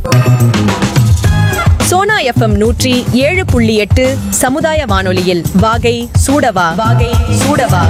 Sona FM நூற்றி ஏழு புள்ளி எட்டு சமுதாய வானொலியில் வாகை சூடவா வாகை சூடவா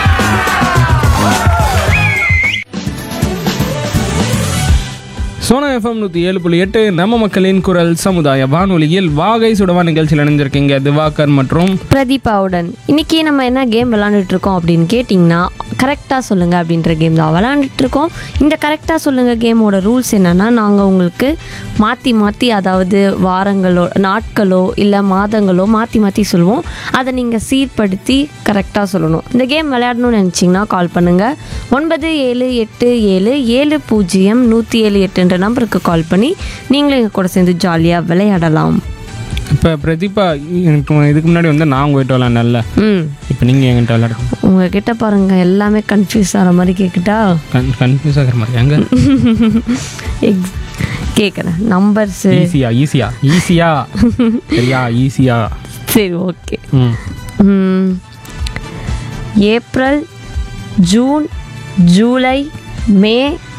சோனா எஃப்எம் நூற்றி ஏழு புள்ளி எட்டு நம்ம மக்களின் குரல் சமுதாய வானொலியில் வாகை சுடவா நிகழ்ச்சியில் இணைஞ்சிருக்கீங்க திவாகர் மற்றும் பிரதீபாவுடன் இன்னைக்கு நம்ம என்ன கேம் விளாண்டுட்டு இருக்கோம் அப்படின்னு கேட்டிங்கன்னா கரெக்டாக சொல்லுங்க அப்படின்ற கேம் தான் விளாண்டுட்டு இருக்கோம் இந்த கரெக்டாக சொல்லுங்க கேமோட ரூல்ஸ் என்னன்னா நாங்கள் உங்களுக்கு மாற்றி மாற்றி அதாவது வாரங்களோ நாட்களோ இல்லை மாதங்களோ மாற்றி மாற்றி சொல்லுவோம் அதை நீங்கள் சீர்படுத்தி கரெக்டாக சொல்லணும் இந்த கேம் விளையாடணும்னு நினச்சிங்கன்னா கால் பண்ணுங்கள் ஒன்பது ஏழு எட்டு ஏழு ஏழு பூஜ்ஜியம் நூற்றி ஏழு எட்டுன்ற நம்பருக்கு கால் பண்ணி நீங்களும் எங்கள் கூட சேர்ந்து ஜாலியாக விளையாடலாம் இப்போ பிரதீபா எனக்கு இதுக்கு முன்னாடி வந்து நான் உங்ககிட்ட விளாண்டல ம் இப்போ நீங்கள் என்கிட்ட விளையாடுங்க உங்ககிட்ட பாருங்க எல்லாமே கன்ஃபியூஸ் ஆகிற மாதிரி கேட்குட்டா கன் கன்ஃபியூஸ் ஆகிற மாதிரி எங்க எக்ஸ் கேட்குறேன் நம்பர்ஸு ஈஸியா ஈஸியா ஈஸியா சரியா ஈஸியா சரி ஓகே ம் April June July May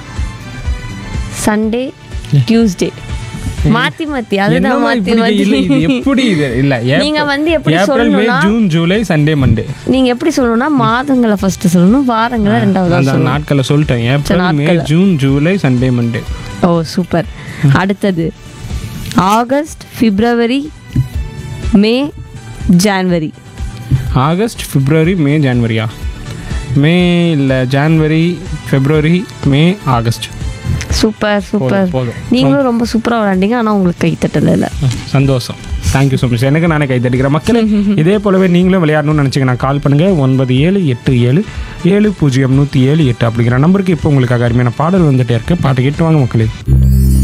Sunday Tuesday மாற்றி மாற்றி அதுதான் என்னம்மா மாற்றி இப்படி இல்ல இது மாற்றி எப்படி இது இல்ல ஏப்ரல்- நீங்க வந்து எப்படி ஏப்ரல் மே சொல்லணும்னா- ஜூன் ஜூலை சண்டே மண்டே நீங்கள் எப்படி சொல்லணும்னா மாதங்களை ஃபஸ்ட்டு சொல்லணும் வாரங்களை ரெண்டாவதாக அந்த சொல்லணும் நாட்களை சொல்லிட்டேன் ஏப்ரல் மே நாட்களை. ஜூன் ஜூலை சண்டே மண்டே ஓ சூப்பர் அடுத்தது August February May January August February May ஜான்வரியா மே இல்லை January February May August super super போதும், போதும். நீங்களும் ரொம்ப சூப்பராக விளாண்டீங்க ஆனால் உங்களுக்கு கைத்தட்டல இல்லை ம், சந்தோஷம் தேங்க்யூ ஸோ மச் எனக்கு நானே கை தட்டிக்கிறேன் மக்களே இதே போலவே நீங்களும் விளையாடணும்னு நினச்சிங்கன்னா கால் பண்ணுங்கள் ஒன்பது ஏழு எட்டு ஏழு ஏழு பூஜ்ஜியம் நூற்றி ஏழு எட்டு அப்படிங்கிற நம்பருக்கு இப்போ உங்களுக்கு அருமையான பாடல் வந்துட்டே இருக்கு பாட்டு கேட்டு வாங்க மக்களே